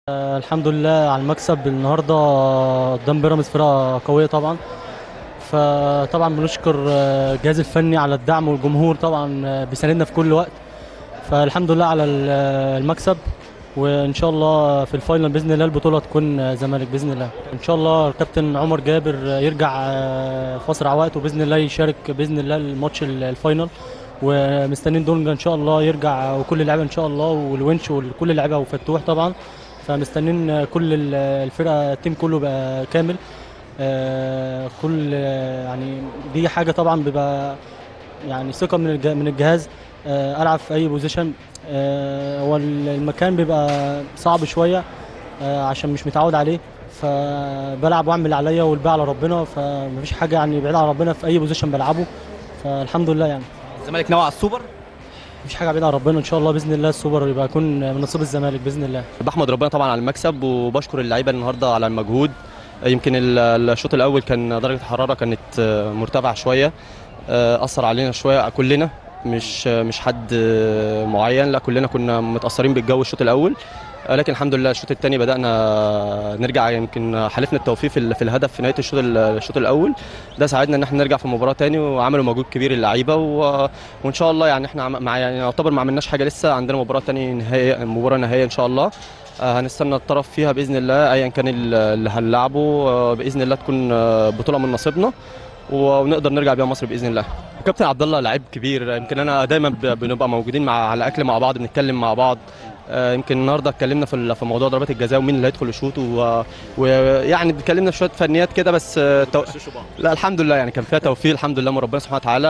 آه، الحمد لله على المكسب النهارده قدام بيراميدز فرقه قويه طبعا فطبعا بنشكر آه، الجهاز الفني على الدعم والجمهور طبعا آه، بيساندنا في كل وقت فالحمد لله على ال- آه، المكسب وان شاء الله في الفاينل باذن الله البطوله تكون آه، زمالك باذن الله ان شاء الله الكابتن عمر جابر آه، يرجع آه، في اسرع وقت وباذن الله يشارك باذن الله الماتش ال- الفاينل ومستنيين دونجا ان شاء الله يرجع وكل اللعيبه ان شاء الله والونش وكل اللعيبه وفتوح طبعا فمستنيين كل ال- الفرقه التيم كله بقى كامل آه، كل آه، يعني دي حاجه طبعا بيبقى يعني ثقه من الج- من الجهاز آه، العب في اي بوزيشن آه، هو ال- المكان بيبقى صعب شويه آه، عشان مش متعود عليه فبلعب واعمل اللي عليا والباقي على ربنا فمفيش حاجه يعني بعيد عن ربنا في اي بوزيشن بلعبه فالحمد لله يعني الزمالك ناوي على السوبر مفيش حاجه بعيد عن ربنا ان شاء الله باذن الله السوبر يبقى يكون من نصيب الزمالك باذن الله بحمد ربنا طبعا على المكسب وبشكر اللعيبه النهارده على المجهود يمكن ال- الشوط الاول كان درجه الحراره كانت آه، مرتفعه شويه آه، اثر علينا شويه كلنا مش مش حد آه، معين لا كلنا كنا متاثرين بالجو الشوط الاول آه، لكن الحمد لله الشوط الثاني بدانا نرجع يمكن حالفنا التوفيق في ال- في الهدف في نهايه الشوط ال- الشوط الاول ده ساعدنا ان احنا نرجع في المباراه تاني وعملوا مجهود كبير اللعيبه و- وان شاء الله يعني احنا عم- مع يعني يعتبر ما عملناش حاجه لسه عندنا مباراه تاني نهائيه مباراه نهائيه ان شاء الله آه، هنستنى الطرف فيها باذن الله ايا كان ال- اللي هنلعبه آه، باذن الله تكون آه، بطوله من نصيبنا ونقدر نرجع بيها مصر باذن الله. كابتن عبد الله لعيب كبير يمكن انا دايما ب- بنبقى موجودين مع على اكل مع بعض بنتكلم مع بعض آه، يمكن النهارده اتكلمنا في ال- في موضوع ضربات الجزاء ومين اللي هيدخل يشوط و- ويعني اتكلمنا في شويه فنيات كده بس آه، تو... لا الحمد لله يعني كان فيها توفيق الحمد لله من ربنا سبحانه وتعالى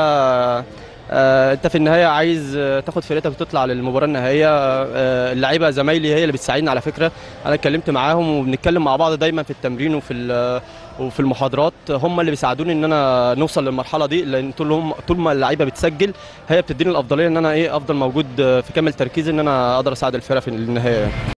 آه، انت في النهايه عايز آه، تاخد فرقتك وتطلع للمباراه النهائيه آه، اللعيبه زمايلي هي اللي بتساعدني على فكره انا اتكلمت معاهم وبنتكلم مع بعض دايما في التمرين وفي ال- وفي المحاضرات هم اللي بيساعدوني ان انا نوصل للمرحله دي لان طول هم طول ما اللعيبه بتسجل هي بتديني الافضليه ان انا ايه افضل موجود آه، في كامل تركيزي ان انا اقدر اساعد الفرقه في النهايه